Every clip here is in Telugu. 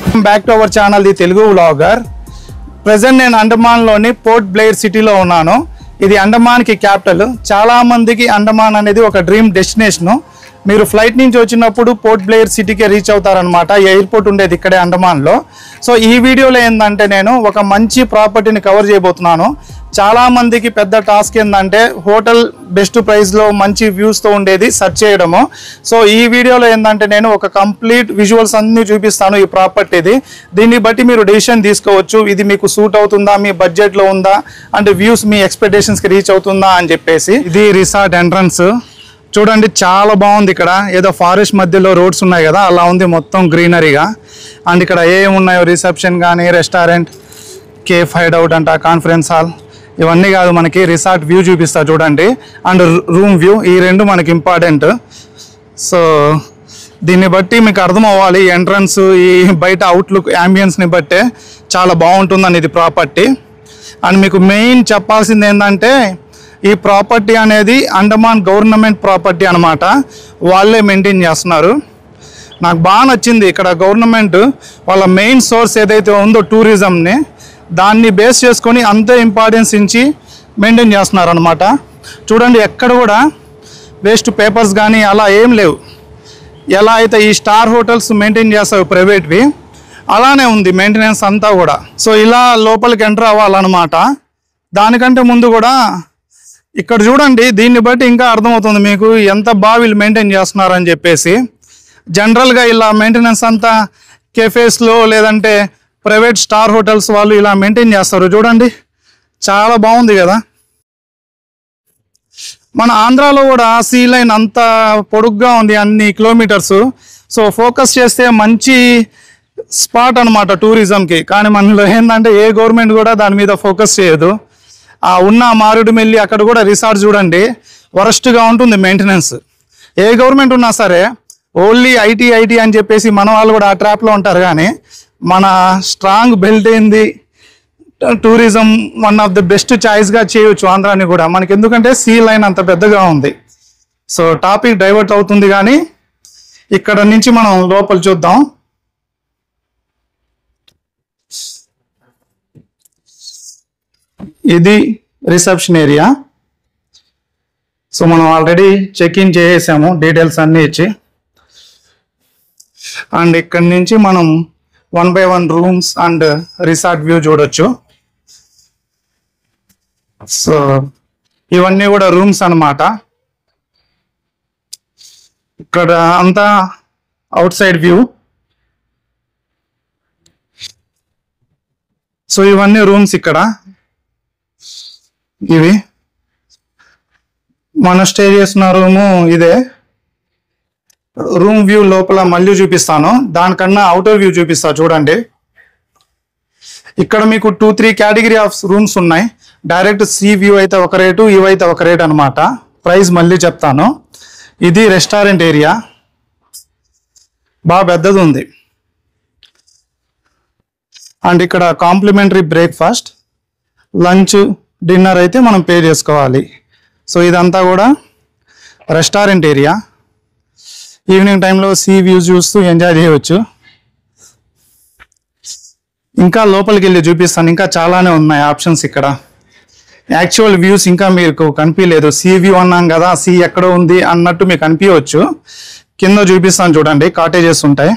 back to our channel the Telugu vlogger present నేను అండమాన్లోని పోర్ట్ బ్లేయర్ సిటీలో ఉన్నాను ఇది అండమాన్కి క్యాపిటల్ చాలా మందికి అండమాన్ అనేది ఒక డ్రీమ్ డెస్టినేషన్ మీరు ఫ్లైట్ నుంచి వచ్చినప్పుడు పోర్ట్ బ్లేయర్ సిటీకే రీచ్ అవుతారనమాట ఎయిర్పోర్ట్ ఉండేది ఇక్కడే అండమాన్లో సో ఈ వీడియోలో ఏంటంటే నేను ఒక మంచి ప్రాపర్టీని కవర్ చేయబోతున్నాను చాలా మందికి పెద్ద టాస్క్ ఏంటంటే హోటల్ బెస్ట్ ప్రైస్లో మంచి వ్యూస్తో ఉండేది సెర్చ్ చేయడము సో ఈ వీడియోలో ఏంటంటే నేను ఒక కంప్లీట్ విజువల్స్ అన్ని చూపిస్తాను ఈ ప్రాపర్టీది దీన్ని బట్టి మీరు డెసిషన్ తీసుకోవచ్చు ఇది మీకు సూట్ అవుతుందా మీ బడ్జెట్లో ఉందా అంటే వ్యూస్ మీ ఎక్స్పెక్టేషన్స్కి రీచ్ అవుతుందా అని చెప్పేసి ఇది రిసార్ట్ ఎంట్రన్స్ చూడండి చాలా బాగుంది ఇక్కడ ఏదో ఫారెస్ట్ మధ్యలో రోడ్స్ ఉన్నాయి కదా అలా ఉంది మొత్తం గ్రీనరీగా అండ్ ఇక్కడ ఏం ఉన్నాయో రిసెప్షన్ కానీ రెస్టారెంట్ కేఫ్ హైడ్ అవుట్ అంట కాన్ఫరెన్స్ హాల్ ఇవన్నీ కాదు మనకి రిసార్ట్ వ్యూ చూపిస్తా చూడండి అండ్ రూమ్ వ్యూ ఈ రెండు మనకి ఇంపార్టెంట్ సో దీన్ని బట్టి మీకు అర్థం అవ్వాలి ఎంట్రన్స్ ఈ బయట అవుట్లుక్ ని బట్టే చాలా బాగుంటుందని ఇది ప్రాపర్టీ అండ్ మీకు మెయిన్ చెప్పాల్సింది ఏంటంటే ఈ ప్రాపర్టీ అనేది అండమాన్ గవర్నమెంట్ ప్రాపర్టీ అన్నమాట వాళ్ళే మెయింటైన్ చేస్తున్నారు నాకు బాగా నచ్చింది ఇక్కడ గవర్నమెంట్ వాళ్ళ మెయిన్ సోర్స్ ఏదైతే ఉందో టూరిజంని దాన్ని బేస్ చేసుకొని అంతే ఇంపార్టెన్స్ ఇచ్చి మెయింటైన్ చేస్తున్నారు అనమాట చూడండి ఎక్కడ కూడా వేస్ట్ పేపర్స్ కానీ అలా ఏం లేవు ఎలా అయితే ఈ స్టార్ హోటల్స్ మెయింటైన్ చేస్తావు ప్రైవేట్వి అలానే ఉంది మెయింటెనెన్స్ అంతా కూడా సో ఇలా లోపలికి ఎంటర్ అవ్వాలన్నమాట దానికంటే ముందు కూడా ఇక్కడ చూడండి దీన్ని బట్టి ఇంకా అర్థమవుతుంది మీకు ఎంత బాగా వీళ్ళు మెయింటైన్ చేస్తున్నారని చెప్పేసి జనరల్గా ఇలా మెయింటెనెన్స్ అంతా కెఫేస్లో లేదంటే ప్రైవేట్ స్టార్ హోటల్స్ వాళ్ళు ఇలా మెయింటైన్ చేస్తారు చూడండి చాలా బాగుంది కదా మన ఆంధ్రాలో కూడా సీ లైన్ అంత పొడుగ్గా ఉంది అన్ని కిలోమీటర్స్ సో ఫోకస్ చేస్తే మంచి స్పాట్ అనమాట టూరిజంకి కానీ మనలో ఏంటంటే ఏ గవర్నమెంట్ కూడా దాని మీద ఫోకస్ చేయదు ఆ ఉన్న మారేడుమిల్లి అక్కడ కూడా రిసార్ట్ చూడండి వరస్ట్గా ఉంటుంది మెయింటెనెన్స్ ఏ గవర్నమెంట్ ఉన్నా సరే ఓన్లీ ఐటీ ఐటీ అని చెప్పేసి మన వాళ్ళు కూడా ఆ ట్రాప్లో ఉంటారు కానీ మన స్ట్రాంగ్ బెల్ట్ ఏంది tourism one of the best గా చేయొచ్చు ఆంధ్రాని కూడా మనకి ఎందుకంటే సీ లైన్ అంత పెద్దగా ఉంది సో టాపిక్ డైవర్ట్ అవుతుంది కానీ ఇక్కడ నుంచి మనం లోపల చూద్దాం ఇది రిసెప్షన్ ఏరియా సో మనం ఆల్రెడీ చెక్ ఇన్ చేసేసాము డీటెయిల్స్ అన్నీ ఇచ్చి అండ్ ఇక్కడ నుంచి మనం one by one rooms and resort view చూడొచ్చు సో ఇవన్నీ కూడా రూమ్స్ అన్నమాట ఇక్కడ అంతా అవుట్ సైడ్ వ్యూ సో ఇవన్నీ రూమ్స్ ఇక్కడ ఇవి మన స్టే చేసిన రూము ఇదే రూమ్ వ్యూ లోపల మళ్ళీ చూపిస్తాను దానికన్నా అవుటర్ వ్యూ చూపిస్తా చూడండి ఇక్కడ మీకు two three category of rooms ఉన్నాయి డైరెక్ట్ సీ వ్యూ అయితే ఒక రేటు ఇవైతే ఒక రేట్ అనమాట ప్రైస్ మళ్ళీ చెప్తాను ఇది రెస్టారెంట్ ఏరియా బాగా పెద్దది ఉంది అండ్ ఇక్కడ కాంప్లిమెంటరీ బ్రేక్ఫాస్ట్ లంచ్ డిన్నర్ అయితే మనం పే చేసుకోవాలి సో ఇదంతా కూడా రెస్టారెంట్ ఏరియా ఈవినింగ్ టైంలో సీ వ్యూస్ చూస్తూ ఎంజాయ్ చేయవచ్చు ఇంకా లోపలికి వెళ్ళి చూపిస్తాను ఇంకా చాలానే ఉన్నాయి ఆప్షన్స్ ఇక్కడ యాక్చువల్ వ్యూస్ ఇంకా మీకు కనిపించలేదు సీ వ్యూ అన్నాం కదా సీ ఎక్కడ ఉంది అన్నట్టు మీకు కనిపించవచ్చు కింద చూపిస్తాను చూడండి కాటేజెస్ ఉంటాయి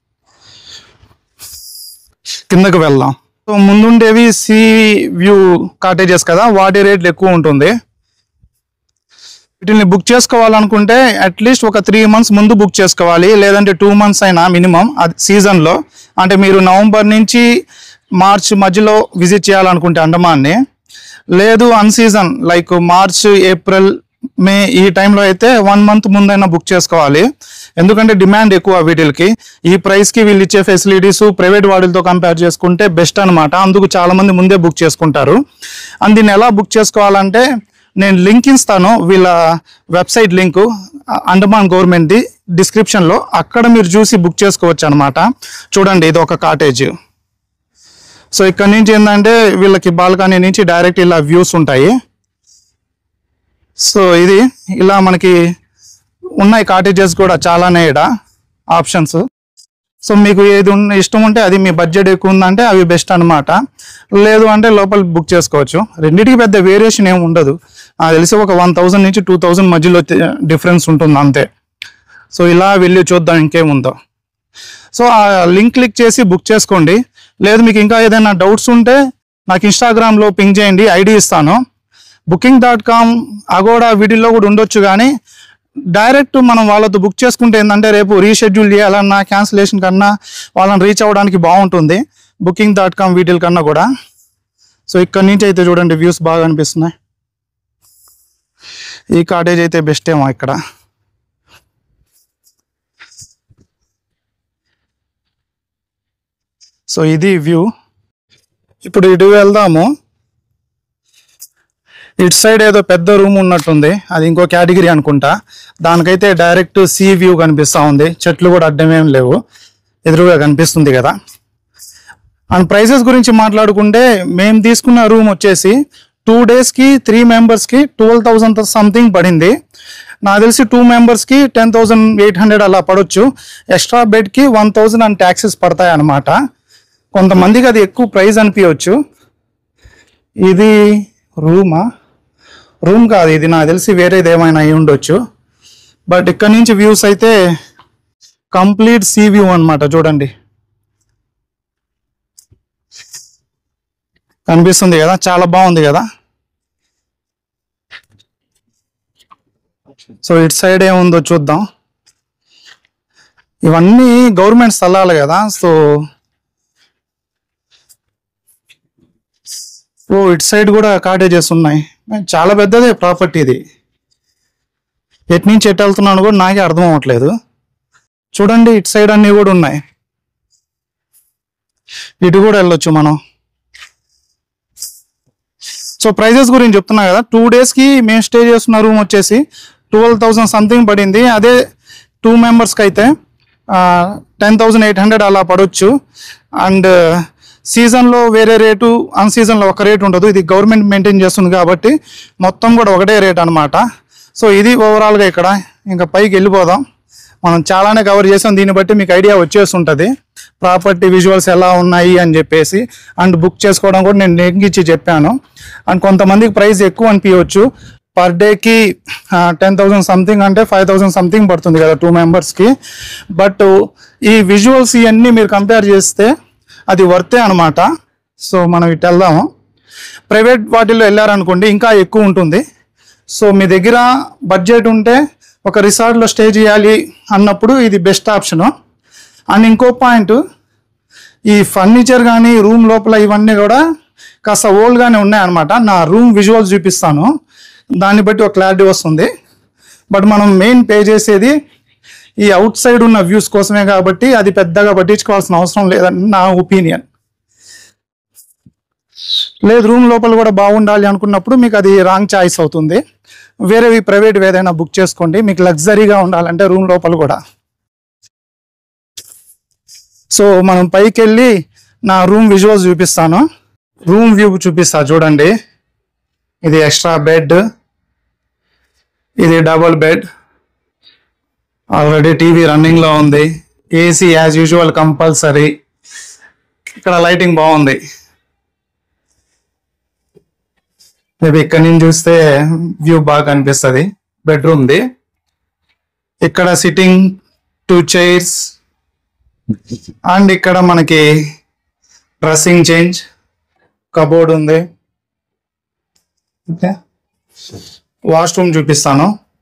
కిందకు వెళ్దాం సో ముందుండేవి సీ వ్యూ కాటేజెస్ కదా వాటి రేట్లు ఎక్కువ ఉంటుంది వీటిని బుక్ చేసుకోవాలనుకుంటే అట్లీస్ట్ ఒక త్రీ మంత్స్ ముందు బుక్ చేసుకోవాలి లేదంటే టూ మంత్స్ అయినా మినిమం అది సీజన్లో అంటే మీరు నవంబర్ నుంచి మార్చ్ మధ్యలో విజిట్ చేయాలనుకుంటే అండమాన్ని లేదు అన్ season like March April May ఈ టైంలో అయితే వన్ మంత్ ముందైనా బుక్ చేసుకోవాలి ఎందుకంటే డిమాండ్ ఎక్కువ వీటికి ఈ ప్రైస్కి వీళ్ళు ఇచ్చే ఫెసిలిటీస్ ప్రైవేట్ వాటితో కంపేర్ చేసుకుంటే బెస్ట్ అనమాట అందుకు చాలా మంది ముందే బుక్ చేసుకుంటారు అండ్ దీన్ని ఎలా బుక్ చేసుకోవాలంటే నేను లింక్ ఇస్తాను వీళ్ళ వెబ్సైట్ లింకు అండమాన్ గవర్నమెంట్ది డిస్క్రిప్షన్లో అక్కడ మీరు చూసి బుక్ చేసుకోవచ్చు అనమాట చూడండి ఇది ఒక కాటేజ్ సో ఇక్కడ నుంచి ఏంటంటే వీళ్ళకి బాల్కనీ నుంచి డైరెక్ట్ ఇలా వ్యూస్ ఉంటాయి సో ఇది ఇలా మనకి ఉన్నాయి కాటేజెస్ కూడా చాలానే ఇక్కడ ఆప్షన్స్ సో మీకు ఏది ఉన్న ఇష్టం ఉంటే అది మీ బడ్జెట్ ఎక్కువ ఉందంటే అవి బెస్ట్ అన్నమాట లేదు అంటే లోపల బుక్ చేసుకోవచ్చు రెండింటికి పెద్ద వేరియేషన్ ఏమి ఉండదు నాకు తెలిసి ఒక వన్ థౌసండ్ నుంచి టూ థౌసండ్ మధ్యలో డిఫరెన్స్ ఉంటుంది అంతే సో ఇలా వెళ్ళి చూద్దాం ఇంకేముందో సో ఆ లింక్ క్లిక్ చేసి బుక్ చేసుకోండి లేదు మీకు ఇంకా ఏదైనా డౌట్స్ ఉంటే నాకు ఇన్స్టాగ్రామ్లో పింగ్ చేయండి ఐడి ఇస్తాను బుకింగ్ డాట్ కామ్ అగోడా వీటిల్లో కూడా ఉండొచ్చు కానీ డైరెక్ట్ మనం వాళ్ళతో బుక్ చేసుకుంటే ఏంటంటే రేపు రీషెడ్యూల్ చేయాలన్నా క్యాన్సిలేషన్ కన్నా వాళ్ళని రీచ్ అవ్వడానికి బాగుంటుంది బుకింగ్ డాట్ కామ్ వీటిల కన్నా కూడా సో ఇక్కడ నుంచి అయితే చూడండి వ్యూస్ బాగా అనిపిస్తున్నాయి ఈ కాటేజ్ అయితే బెస్ట్ ఏమో ఇక్కడ సో ఇది వ్యూ ఇప్పుడు ఇటు వెళ్దాము ఇటు సైడ్ ఏదో పెద్ద రూమ్ ఉన్నట్టుంది అది ఇంకో కేటగిరీ అనుకుంటా దానికైతే డైరెక్ట్ సీ వ్యూ కనిపిస్తూ ఉంది చెట్లు కూడా అడ్డమేం లేవు ఎదురుగా కనిపిస్తుంది కదా అండ్ ప్రైసెస్ గురించి మాట్లాడుకుంటే మేము తీసుకున్న రూమ్ వచ్చేసి టూ డేస్కి త్రీ మెంబర్స్కి ట్వెల్వ్ థౌసండ్ సంథింగ్ పడింది నాకు తెలిసి టూ మెంబర్స్కి టెన్ థౌసండ్ ఎయిట్ హండ్రెడ్ అలా పడవచ్చు ఎక్స్ట్రా బెడ్కి వన్ థౌసండ్ అండ్ ట్యాక్సెస్ పడతాయి అన్నమాట కొంతమందికి అది ఎక్కువ ప్రైస్ అనిపించవచ్చు ఇది రూమా రూమ్ కాదు ఇది నాకు తెలిసి వేరేది ఏమైనా అయి ఉండొచ్చు బట్ ఇక్కడ నుంచి వ్యూస్ అయితే కంప్లీట్ సీ వ్యూ అన్నమాట చూడండి కనిపిస్తుంది కదా చాలా బాగుంది కదా సో ఇటు సైడ్ ఏముందో చూద్దాం ఇవన్నీ గవర్నమెంట్ స్థలాలు కదా సో ఓ ఇటు సైడ్ కూడా కాటేజెస్ ఉన్నాయి చాలా పెద్దదే ప్రాపర్టీ ఇది ఎటు నుంచి ఎటు వెళ్తున్నాను కూడా నాకే అర్థం అవ్వట్లేదు చూడండి ఇటు సైడ్ అన్నీ కూడా ఉన్నాయి ఇటు కూడా వెళ్ళొచ్చు మనం సో ప్రైజెస్ గురించి చెప్తున్నా కదా టూ డేస్కి మేము స్టే చేస్తున్న రూమ్ వచ్చేసి ట్వెల్వ్ థౌసండ్ సంథింగ్ పడింది అదే టూ మెంబర్స్కి అయితే టెన్ థౌసండ్ ఎయిట్ హండ్రెడ్ అలా పడవచ్చు అండ్ సీజన్లో వేరే రేటు అన్ సీజన్లో ఒక రేట్ ఉండదు ఇది గవర్నమెంట్ మెయింటైన్ చేస్తుంది కాబట్టి మొత్తం కూడా ఒకటే రేట్ అనమాట సో ఇది ఓవరాల్గా ఇక్కడ ఇంకా పైకి వెళ్ళిపోదాం మనం చాలానే కవర్ చేసాం దీన్ని బట్టి మీకు ఐడియా వచ్చేస్తుంటుంది ప్రాపర్టీ విజువల్స్ ఎలా ఉన్నాయి అని చెప్పేసి అండ్ బుక్ చేసుకోవడం కూడా నేను లింక్ ఇచ్చి చెప్పాను అండ్ కొంతమందికి ప్రైస్ ఎక్కువ అనిపించవచ్చు పర్ డేకి టెన్ థౌసండ్ సంథింగ్ అంటే ఫైవ్ థౌసండ్ సంథింగ్ పడుతుంది కదా టూ మెంబర్స్కి బట్ ఈ విజువల్స్ ఇవన్నీ మీరు కంపేర్ చేస్తే అది వర్తే అనమాట సో మనం ఇటు వెళ్దాము ప్రైవేట్ వాటిల్లో వెళ్ళారనుకోండి ఇంకా ఎక్కువ ఉంటుంది సో మీ దగ్గర బడ్జెట్ ఉంటే ఒక రిసార్ట్లో స్టే చేయాలి అన్నప్పుడు ఇది బెస్ట్ ఆప్షను అండ్ ఇంకో పాయింట్ ఈ ఫర్నిచర్ కానీ రూమ్ లోపల ఇవన్నీ కూడా కాస్త ఓల్డ్గానే ఉన్నాయన్నమాట నా రూమ్ విజువల్స్ చూపిస్తాను దాన్ని బట్టి ఒక క్లారిటీ వస్తుంది బట్ మనం మెయిన్ పే చేసేది ఈ అవుట్ సైడ్ ఉన్న వ్యూస్ కోసమే కాబట్టి అది పెద్దగా పట్టించుకోవాల్సిన అవసరం లేదని నా ఒపీనియన్ లేదు రూమ్ లోపల కూడా బాగుండాలి అనుకున్నప్పుడు మీకు అది రాంగ్ చాయిస్ అవుతుంది వేరేవి ప్రైవేట్ ఏదైనా బుక్ చేసుకోండి మీకు లగ్జరీగా ఉండాలంటే రూమ్ లోపల కూడా సో మనం పైకి వెళ్ళి నా రూమ్ విజువల్స్ చూపిస్తాను రూమ్ వ్యూ చూపిస్తా చూడండి ఇది ఎక్స్ట్రా బెడ్ ఇది double bed already TV running లో ఉంది ఏసీ యాజ్ యూజువల్ కంపల్సరీ ఇక్కడ లైటింగ్ బాగుంది మేబీ ఇక్కడ నుంచి చూస్తే వ్యూ బాగా కనిపిస్తుంది బెడ్రూమ్ది ఇక్కడ సిట్టింగ్ టూ చైర్స్ అండ్ ఇక్కడ మనకి డ్రెస్సింగ్ చేంజ్ కబోర్డ్ ఉంది ఓకే వాష్రూమ్ చూపిస్తాను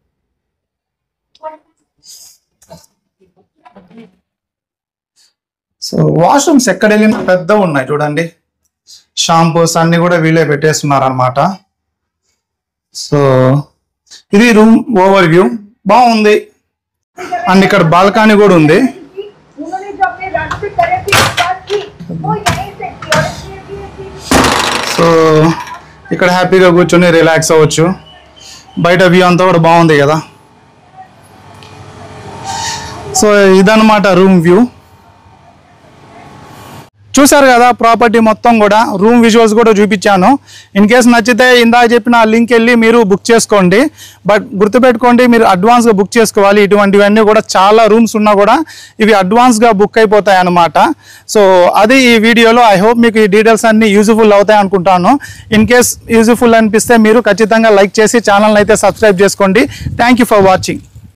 సో వాష్రూమ్స్ ఎక్కడ వెళ్ళినా పెద్ద ఉన్నాయి చూడండి షాంపూస్ అన్ని కూడా వీళ్ళే పెట్టేస్తున్నారు అనమాట సో ఇది రూమ్ ఓవర్ వ్యూ బాగుంది అండ్ ఇక్కడ బాల్కనీ కూడా ఉంది उन्होंने जो अपने राष्ट्रीय करे थे इस बात की वो यहीं से की और इसलिए भी ये चीज సో ఇక్కడ హ్యాపీగా కూర్చొని రిలాక్స్ అవ్వచ్చు బయట వ్యూ అంతా కూడా బాగుంది కదా సో ఇదన్నమాట రూమ్ వ్యూ చూసారు కదా ప్రాపర్టీ మొత్తం కూడా రూమ్ విజువల్స్ కూడా చూపించాను ఇన్ కేస్ నచ్చితే ఇందాక చెప్పిన లింక్ వెళ్ళి మీరు బుక్ చేసుకోండి బట్ గుర్తుపెట్టుకోండి మీరు అడ్వాన్స్గా బుక్ చేసుకోవాలి ఇటువంటివన్నీ కూడా చాలా రూమ్స్ ఉన్నా కూడా ఇవి అడ్వాన్స్గా బుక్ అయిపోతాయి అన్నమాట సో అది ఈ వీడియోలో ఐ హోప్ మీకు ఈ డీటెయిల్స్ అన్ని యూజ్ఫుల్ అవుతాయి అనుకుంటాను ఇన్ కేస్ యూజ్ఫుల్ అనిపిస్తే మీరు ఖచ్చితంగా లైక్ చేసి ఛానల్ అయితే సబ్స్క్రైబ్ చేసుకోండి థ్యాంక్ యూ ఫర్ వాచింగ్